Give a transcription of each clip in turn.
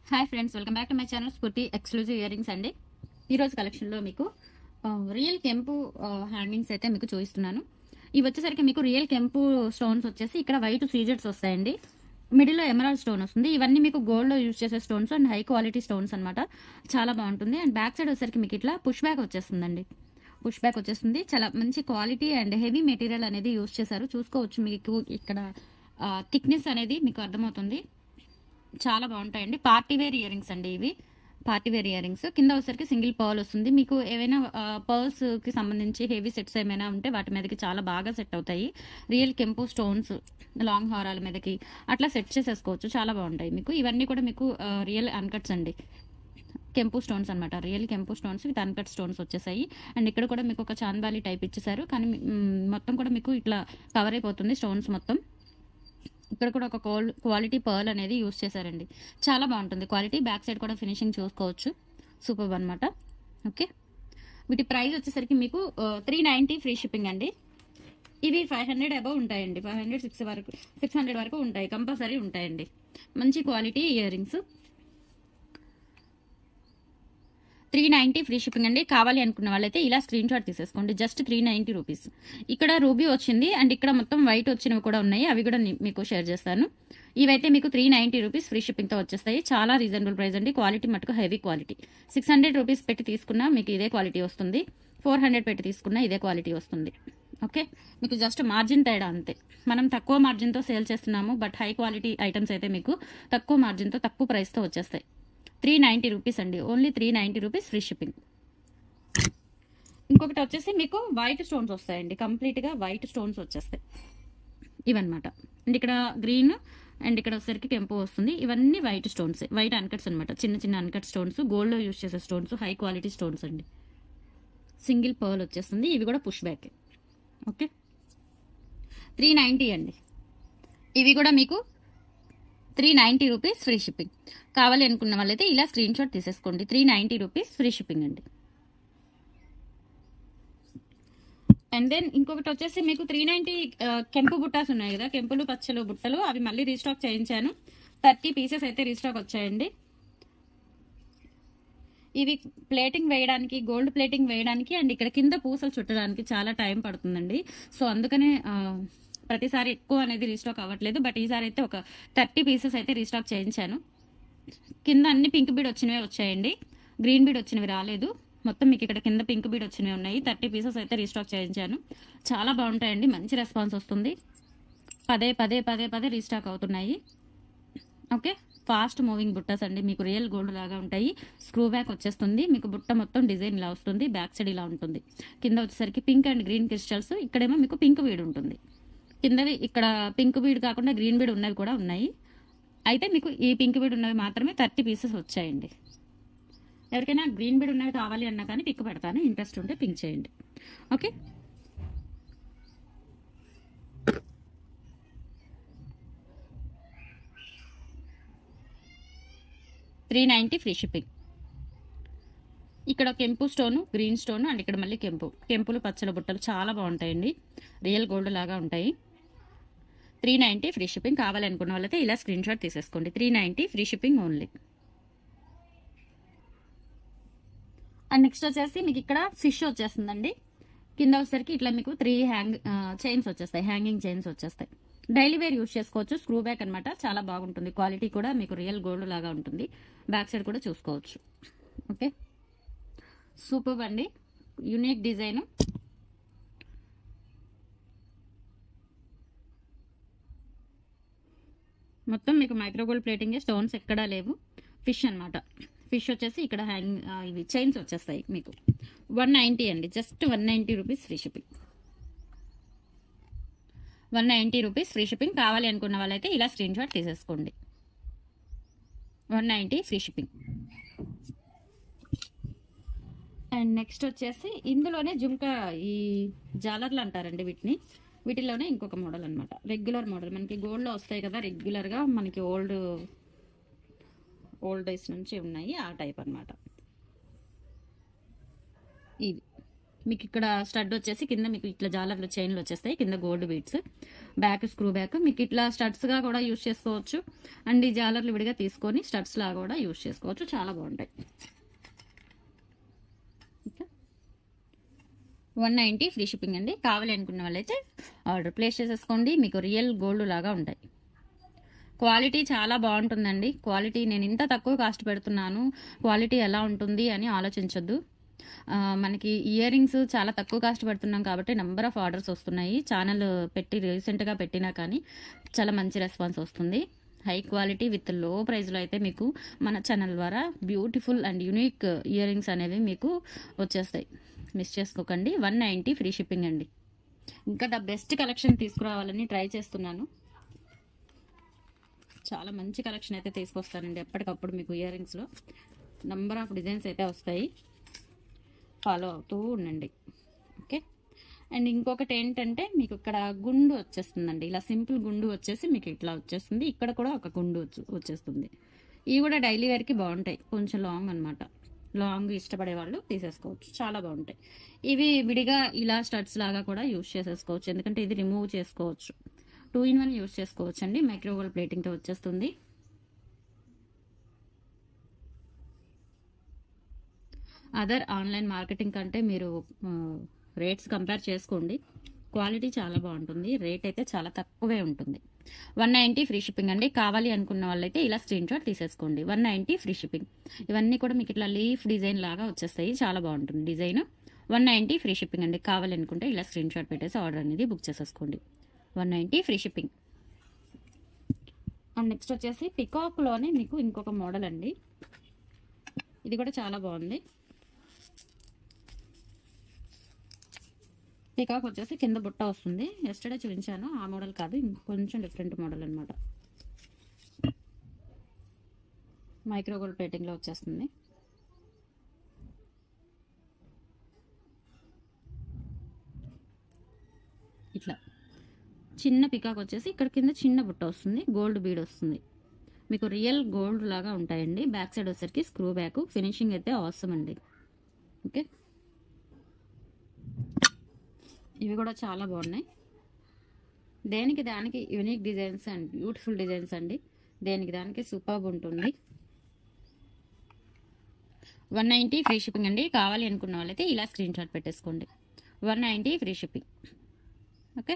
hi friends welcome back to my channel Spoorthi exclusive earrings అండి ఈరోజు కలెక్షన్లో మీకు ఆ, రియల్ కెంపు ఆ, హ్యాంగింగ్స్ అయితే మీకు చూపిస్తున్నాను ఇవి వచ్చేసరికి మీకు రియల్ కెంపు స్టోన్స్ వచ్చేసి ఇక్కడ వైట్ సీజెట్స్ వస్తాయండి మిడిల్లో ఎమరాల్డ్ స్టోన్ వస్తుంది ఇవన్నీ మీకు గోల్డ్లో యూజ్ చేసే stones and high quality stones అన్నమాట చాలా బాగుంటుంది అండ్ బ్యాక్ సైడ్ వచ్చేసరికి మీకు ఇట్లా పుష్ బ్యాక్ వచ్చేస్తుందండి పుష్ బ్యాక్ వచ్చేస్తుంది చాలా మంచి క్వాలిటీ అండ్ హెవీ మెటీరియల్ అనేది యూజ్ చేశారు చూసుకోవచ్చు మీకు ఇక్కడ థిక్నెస్ అనేది మీకు అర్థమవుతుంది చాలా బాగుంటాయండి పార్టీ వేర్ ఇయర్ రింగ్స్ అండి ఇవి పార్టీ వేర్ ఇయర్ రింగ్స్ కింద వచ్చేసరికి సింగిల్ పర్ల్ వస్తుంది మీకు ఏవైనా పర్ల్స్ కి సంబంధించి హెవీ సెట్స్ ఏమైనా ఉంటే వాటి మీదకి చాలా బాగా సెట్ అవుతాయి రియల్ కెంపు స్టోన్స్ లాంగ్ హారాల మీదకి అట్లా సెట్ చేసేసుకోవచ్చు చాలా బాగుంటాయి మీకు ఇవన్నీ కూడా మీకు రియల్ అన్కట్స్ అండి కెంపు స్టోన్స్ అనమాట రియల్ కెంపు స్టోన్స్ విత్ అన్కట్ స్టోన్స్ వచ్చేసాయి అండ్ ఇక్కడ కూడా మీకు ఒక చాందాలి టైప్ ఇచ్చేసారు కానీ మ్, మొత్తం కూడా మీకు ఇట్లా కవర్ అయిపోతుంది స్టోన్స్ మొత్తం ఇక్కడ కూడా ఒక కోల్ క్వాలిటీ పర్ల్ అనేది యూస్ చేశారండి చాలా బాగుంటుంది క్వాలిటీ బ్యాక్ సైడ్ కూడా ఫినిషింగ్ చూసుకోవచ్చు సూపర్ అనమాట ఓకే వీటి ప్రైస్ వచ్చేసరికి మీకు త్రీ నైంటీ ఫ్రీ షిప్పింగ్ అండి ఇవి ఫైవ్ హండ్రెడ్ అబవ్ ఉంటాయండి ఫైవ్ హండ్రెడ్ సిక్స్ వరకు సిక్స్ హండ్రెడ్ వరకు ఉంటాయి కంపల్సరీ ఉంటాయండి మంచి quality earrings three ninety free shipping అండి కావాలి అనుకున్న వాళ్ళైతే ఇలా స్క్రీన్ షాట్ తీసేసుకోండి జస్ట్ త్రీ నైంటీ రూపీస్ ఇక్కడ రూబీ వచ్చింది అండ్ ఇక్కడ మొత్తం వైట్ వచ్చినవి కూడా ఉన్నాయి అవి కూడా ని- మీకు షేర్ చేస్తాను ఇవైతే మీకు త్రీ నైంటీ రూపీస్ ఫ్రీ షిప్పింగ్తో వచ్చేస్తాయి చాలా రీజనబుల్ ప్రైస్ అండి క్వాలిటీ మటుకు heavy quality six hundred rupees పెట్టి తీసుకున్నా మీకు ఇదే క్వాలిటీ వస్తుంది ఫోర్ హండ్రెడ్ పెట్టి తీసుకున్నా ఇదే క్వాలిటీ వస్తుంది ఓకే మీకు జస్ట్ మార్జిన్ తేడా అంతే మనం తక్కువ మార్జిన్తో సేల్ చేస్తున్నాము బట్ హై క్వాలిటీ ఐటమ్స్ అయితే మీకు తక్కువ మార్జిన్తో తక్కువ ప్రైస్తో వచ్చేస్తాయి త్రీ నైంటీ రూపీస్ అండి only three ninety rupees free shipping ఇంకొకటి వచ్చేసి మీకు వైట్ స్టోన్స్ వస్తాయండి కంప్లీట్గా వైట్ స్టోన్స్ వచ్చేస్తాయి ఇవన్నమాట అండ్ ఇక్కడ గ్రీన్ అండ్ ఇక్కడ వచ్చేసరికి కెంపు వస్తుంది ఇవన్నీ వైట్ స్టోన్స్ వైట్ అన్కట్స్ అనమాట చిన్న చిన్న అన్కట్ స్టోన్స్ గోల్డ్లో యూస్ చేసే స్టోన్స్ హై క్వాలిటీ స్టోన్స్ అండి సింగిల్ పర్ల్ వచ్చేస్తుంది ఇవి కూడా push back okay three ninety అండి ఇవి కూడా మీకు three ninety rupees free shipping కావాలి అనుకున్న వాళ్ళైతే ఇలా స్క్రీన్ షాట్ తీసేసుకోండి three ninety rupees free shipping అండి అండ్ దెన్ ఇంకొకటి వచ్చేసి మీకు త్రీ నైంటీ కెంపు బుట్టాస్ ఉన్నాయి కదా కెంపులు పచ్చలు బుట్టలు అవి మళ్ళీ రీస్టాక్ చేయించాను థర్టీ పీసెస్ అయితే రీస్టాక్ వచ్చాయండి ఇవి ప్లేటింగ్ వేయడానికి గోల్డ్ ప్లేటింగ్ వేయడానికి అండ్ ఇక్కడ కింద పూసలు చుట్టడానికి చాలా టైం పడుతుందండి సో అందుకనే ఆ, ప్రతిసారి ఎక్కువ అనేది రీస్టాక్ అవ్వట్లేదు బట్ ఈసారి అయితే ఒక థర్టీ పీసెస్ అయితే రీస్టాక్ చేయించాను కింద అన్ని పింక్ బీడ్ వచ్చినవే వచ్చాయండి గ్రీన్ బీడ్ వచ్చినవి రాలేదు మొత్తం మీకు ఇక్కడ కింద పింక్ బీడ్ వచ్చినవి ఉన్నాయి థర్టీ పీసెస్ అయితే రీస్టాక్ చేయించాను చాలా బాగుంటాయండి మంచి రెస్పాన్స్ వస్తుంది పదే పదే పదే పదే రీస్టాక్ అవుతున్నాయి ఓకే ఫాస్ట్ మూవింగ్ బుట్టస్ అండి మీకు రియల్ గోల్డ్ లాగా ఉంటాయి స్క్రూ బ్యాక్ వచ్చేస్తుంది మీకు బుట్ట మొత్తం డిజైన్ ఇలా వస్తుంది బ్యాక్ సైడ్ ఇలా ఉంటుంది కింద వచ్చేసరికి పింక్ అండ్ గ్రీన్ క్రిస్టల్స్ ఇక్కడేమో మీకు పింక్ బీడ్ ఉంటుంది కిందవి ఇక్కడ పింక్ బీడ్ కాకుండా గ్రీన్ బీడ్ ఉన్నవి కూడా ఉన్నాయి అయితే మీకు ఈ పింక్ బీడ్ ఉన్నవి మాత్రమే థర్టీ పీసెస్ వచ్చాయండి ఎవరికైనా గ్రీన్ బీడ్ ఉన్నవి కావాలి అన్నా కానీ పిక్ పెడతాను ఇంట్రెస్ట్ ఉంటే పింక్ చేయండి okay three ninety free shipping ఇక్కడ కెంపు స్టోను గ్రీన్ స్టోన్ అండ్ ఇక్కడ మళ్ళీ కెంపు కెంపులు పచ్చల బుట్టలు చాలా బాగుంటాయండి రియల్ గోల్డ్ లాగా ఉంటాయి త్రీ నైంటీ ఫ్రీ షిప్పింగ్ కావాలనుకున్న వాళ్ళైతే ఇలా స్క్రీన్ షాట్ తీసేసుకోండి three ninety free shipping only and next వచ్చేసి మీకు ఇక్కడ ఫిష్ వచ్చేస్తుందండి కింద వచ్చేసరికి ఇట్లా మీకు త్రీ హ్యాంగ్ చైన్స్ వచ్చేస్తాయి హ్యాంగింగ్ చైన్స్ వచ్చేస్తాయి డైలీ వేర్ యూస్ చేసుకోవచ్చు స్క్రూ బ్యాక్ అనమాట చాలా బాగుంటుంది క్వాలిటీ కూడా మీకు రియల్ గోల్డ్ లాగా ఉంటుంది బ్యాక్ సైడ్ కూడా చూసుకోవచ్చు ఓకే సూపర్ అండి యూనిక్ డిజైన్ మొత్తం మీకు మైక్రోగోల్డ్ ప్లేటింగ్ స్టోన్స్ ఎక్కడా లేవు ఫిష్ అన్నమాట ఫిష్ వచ్చేసి ఇక్కడ హ్యాంగ్ ఆ, ఇవి చైన్స్ వచ్చేస్తాయి మీకు వన్ నైంటీ అండి just one ninety rupees free shipping one ninety rupees free shipping కావాలి అనుకున్న వాళ్ళైతే ఇలా స్క్రీన్ షాట్ తీసేసుకోండి one ninety free shipping and next వచ్చేసి ఇందులోనే జుంకా ఈ జాలర్లు అంటారండి వీటిని వీటిలోనే ఇంకొక మోడల్ అనమాట రెగ్యులర్ మోడల్ మనకి గోల్డ్లో వస్తాయి కదా రెగ్యులర్గా మనకి ఓల్డ్ ఓల్డ్ డేస్ నుంచి ఉన్నాయి ఆ టైప్ అన్నమాట ఇవి మీకు ఇక్కడ స్టడ్ వచ్చేసి కింద మీకు ఇట్లా జాలర్లు చైన్లు వచ్చేస్తాయి కింద gold beads back screw back మీకు ఇట్లా స్టడ్స్ గా కూడా యూస్ చేసుకోవచ్చు అండ్ ఈ జాలర్లు విడిగా తీసుకొని స్టడ్స్ లా కూడా యూస్ చేసుకోవచ్చు చాలా బాగుంటాయి వన్ నైంటీ ఫ్రీ షిప్పింగ్ అండి కావాలి అనుకున్న వాళ్ళైతే ఆర్డర్ ప్లేస్ చేసేసుకోండి మీకు రియల్ గోల్డ్ లాగా ఉంటాయి క్వాలిటీ చాలా బాగుంటుందండి క్వాలిటీ నేను ఇంత తక్కువ కాస్ట్ పెడుతున్నాను క్వాలిటీ ఎలా ఉంటుంది అని ఆలోచించొద్దు ఆ, మనకి ఇయర్ రింగ్స్ చాలా తక్కువ కాస్ట్ పెడుతున్నాం కాబట్టి నెంబర్ ఆఫ్ ఆర్డర్స్ వస్తున్నాయి ఛానల్ పెట్టి రీసెంట్గా పెట్టినా కానీ చాలా మంచి రెస్పాన్స్ వస్తుంది హై క్వాలిటీ విత్ లో ప్రైస్లో అయితే మీకు మన ఛానల్ ద్వారా beautiful and unique earrings అనేవి మీకు వచ్చేస్తాయి మిస్ చేసుకోకండి వన్ నైంటీ ఫ్రీ షిప్పింగ్ అండి ఇంకా ద బెస్ట్ కలెక్షన్ తీసుకురావాలని ట్రై చేస్తున్నాను చాలా మంచి కలెక్షన్ అయితే తీసుకొస్తానండి ఎప్పటికప్పుడు మీకు ఇయర్ రింగ్స్లో నంబర్ ఆఫ్ డిజైన్స్ అయితే వస్తాయి ఫాలో అవుతూ ఉండండి ఓకే అండ్ ఇంకొకటి ఏంటంటే మీకు ఇక్కడ గుండు వచ్చేస్తుందండి ఇలా సింపుల్ గుండు వచ్చేసి మీకు ఇట్లా వచ్చేస్తుంది ఇక్కడ కూడా ఒక గుండు వచ్చి వచ్చేస్తుంది ఇవి కూడా డైలీ వేర్కి బాగుంటాయి కొంచెం లాంగ్ అనమాట లాంగ్ ఇష్టపడే వాళ్ళు తీసేసుకోవచ్చు చాలా బాగుంటాయి ఇవి విడిగా ఇలా స్టడ్స్ లాగా కూడా యూస్ చేసేసుకోవచ్చు ఎందుకంటే ఇది రిమూవ్ చేసుకోవచ్చు టూ ఇన్ వన్ యూస్ చేసుకోవచ్చు అండి మైక్రోవేవ్ ప్లేటింగ్తో వచ్చేస్తుంది అదర్ ఆన్లైన్ మార్కెటింగ్ కంటే మీరు రేట్స్ కంపేర్ చేసుకోండి క్వాలిటీ చాలా బాగుంటుంది రేట్ అయితే చాలా తక్కువే ఉంటుంది వన్ నైంటీ ఫ్రీ షిప్పింగ్ అండి కావాలి అనుకున్న వాళ్ళైతే ఇలా స్క్రీన్ షాట్ తీసేసుకోండి వన్ నైంటీ ఫ్రీ షిప్పింగ్ ఇవన్నీ కూడా మీకు ఇట్లా లీఫ్ డిజైన్ లాగా వచ్చేస్తాయి చాలా బాగుంటుంది design one ninety free shipping అండి కావాలి అనుకుంటే ఇలా స్క్రీన్ షాట్ పెట్టేసి ఆర్డర్ అనేది బుక్ చేసేసుకోండి one ninety free shipping and next వచ్చేసి పికాక్లోనే మీకు ఇంకొక మోడల్ అండి ఇది కూడా చాలా బాగుంది పికాక్ వచ్చేసి కింద బుట్ట వస్తుంది ఎస్టర్డే చూపించాను ఆ మోడల్ కాదు ఇంకొంచెం డిఫరెంట్ మోడల్ అనమాట మైక్రోగోల్డ్ ప్లేటింగ్లో వచ్చేస్తుంది ఇట్లా చిన్న పికాక్ వచ్చేసి ఇక్కడ కింద చిన్న బుట్ట వస్తుంది గోల్డ్ బీడ్ వస్తుంది మీకు రియల్ గోల్డ్ లాగా ఉంటాయండి బ్యాక్ సైడ్ వచ్చేసరికి స్క్రూ బ్యాక్ ఫినిషింగ్ అయితే అవసరం అండి ఓకే ఇవి కూడా చాలా బాగున్నాయి దేనికి దానికి unique designs and beautiful designs అండి దేనికి దానికి సూపర్బ్ ఉంటుంది వన్ నైంటీ ఫ్రీ షిప్పింగ్ అండి కావాలి అనుకున్న వాళ్ళైతే ఇలా స్క్రీన్ షాట్ పెట్టేసుకోండి one ninety free shipping okay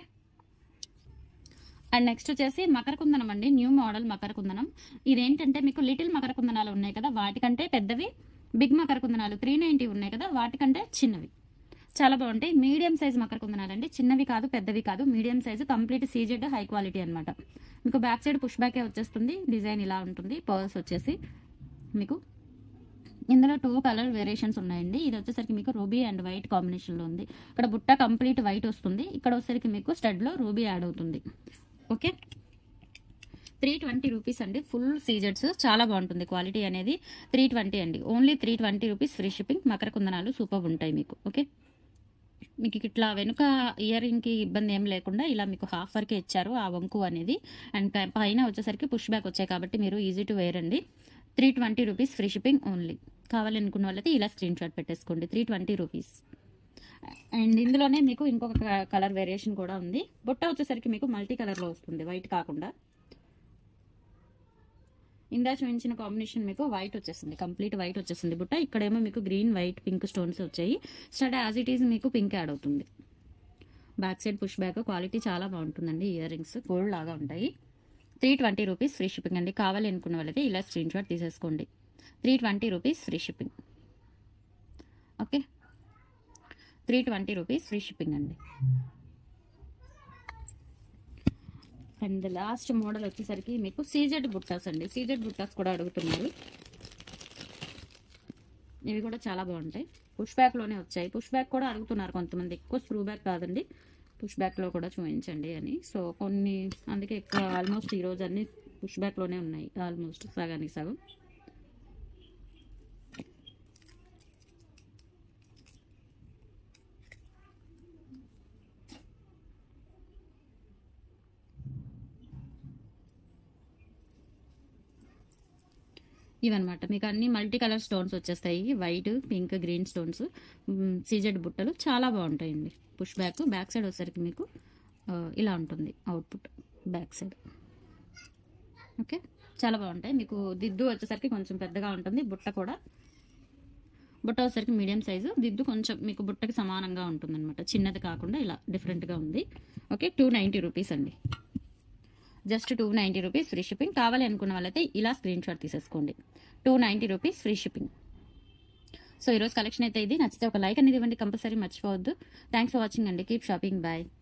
and next వచ్చేసి మకర కుందనం అండి న్యూ మోడల్ మకర కుందనం ఇదేంటంటే మీకు లిటిల్ మకర కుందనాలు ఉన్నాయి కదా వాటికంటే పెద్దవి బిగ్ మకర కుందనాలు త్రీ నైంటీ ఉన్నాయి కదా వాటికంటే చిన్నవి చాలా బాగుంటాయి మీడియం సైజ్ మకర కుందనాలు అండి చిన్నవి కాదు పెద్దవి కాదు medium size complete CZ high quality అనమాట మీకు బ్యాక్ సైడ్ పుష్ బ్యాకే వచ్చేస్తుంది డిజైన్ ఇలా ఉంటుంది పర్స్ వచ్చేసి మీకు ఇందులో టూ కలర్ వేరియేషన్స్ ఉన్నాయండి ఇది వచ్చేసరికి మీకు రూబీ అండ్ వైట్ కాంబినేషన్లో ఉంది ఇక్కడ బుట్ట కంప్లీట్ వైట్ వస్తుంది ఇక్కడ వచ్చేసరికి మీకు స్టడ్లో రూబీ యాడ్ అవుతుంది ఓకే త్రీ ట్వంటీ రూపీస్ అండి ఫుల్ సీజెడ్స్ చాలా బాగుంటుంది క్వాలిటీ అనేది త్రీ ట్వంటీ అండి only three twenty rupees free shipping మకర కుందనాలు సూపర్ ఉంటాయి మీకు ఓకే మీకు ఇట్లా వెనుక ఇయర్ రింగ్కి ఇబ్బంది ఏం లేకుండా ఇలా మీకు హాఫ్ వరకే ఇచ్చారు ఆ వంకు అనేది అండ్ పై- పైన వచ్చేసరికి పుష్ బ్యాక్ వచ్చాయి కాబట్టి మీరు ఈజీ టు వేర్ అండి three twenty rupees free shipping only కావాలనుకున్న వాళ్ళైతే ఇలా స్క్రీన్ షాట్ పెట్టేసుకోండి త్రీ ట్వంటీ రూపీస్ అండ్ ఇందులోనే మీకు ఇంకొక కలర్ వేరియేషన్ కూడా ఉంది బుట్ట వచ్చేసరికి మీకు మల్టీ కలర్లో వస్తుంది వైట్ కాకుండా ఇందా చూపించిన కాంబినేషన్ మీకు వైట్ వచ్చేసింది కంప్లీట్ వైట్ వచ్చేసింది బుట్ట ఇక్కడేమో మీకు గ్రీన్ వైట్ పింక్ స్టోన్స్ వచ్చాయి స్టడ్ యాజ్ ఇట్ ఈజ్ మీకు పింక్ యాడ్ అవుతుంది back side push back quality చాలా బాగుంటుందండి ఇయర్ రింగ్స్ గోల్డ్ లాగా ఉంటాయి three twenty rupees free shipping అండి కావాలి అనుకున్న వాళ్ళైతే ఇలా స్క్రీన్ షాట్ తీసేసుకోండి three twenty rupees free shipping okay three twenty rupees free shipping అండి అండ్ లాస్ట్ మోడల్ వచ్చేసరికి మీకు సీజెడ్ బుట్టాస్ అండి సీజెడ్ బుట్టాస్ కూడా అడుగుతున్నారు ఇవి కూడా చాలా బాగుంటాయి పుష్ బ్యాక్లోనే వచ్చాయి పుష్ బ్యాక్ కూడా అడుగుతున్నారు కొంతమంది ఎక్కువ స్క్రూ బ్యాక్ కాదండి పుష్ బ్యాక్లో కూడా చూపించండి అని సో కొన్ని అందుకే ఎక్కువ ఆల్మోస్ట్ ఈరోజు అన్ని పుష్ బ్యాక్లోనే ఉన్నాయి ఆల్మోస్ట్ సగానికి సగం ఇవన్నమాట మీకు అన్ని మల్టీ కలర్ స్టోన్స్ వచ్చేస్తాయి white pink green stones CZ బుట్టలు చాలా బాగుంటాయండి పుష్ బ్యాక్ బ్యాక్ సైడ్ వచ్చేసరికి మీకు ఆ, ఇలా ఉంటుంది అవుట్పుట్ బ్యాక్ సైడ్ ఓకే చాలా బాగుంటాయి మీకు దిద్దు వచ్చేసరికి కొంచెం పెద్దగా ఉంటుంది బుట్ట కూడా బుట్ట వచ్చేసరికి మీడియం సైజు దిద్దు కొంచెం మీకు బుట్టకి సమానంగా ఉంటుంది అనమాట చిన్నది కాకుండా ఇలా డిఫరెంట్గా ఉంది ఓకే టూ నైంటీ రూపీస్ అండి just two ninety rupees free shipping కావాలి అనుకున్న వాళ్ళైతే ఇలా స్క్రీన్ షాట్ తీసేసుకోండి two ninety rupees free shipping so ఈరోజు కలెక్షన్ అయితే ఇది నచ్చితే ఒక లైక్ అనేది ఇవ్వండి కంపల్సరీ మర్చిపోవద్దు థ్యాంక్స్ ఫర్ వాచింగ్ అండి కీప్ షాపింగ్ బాయ్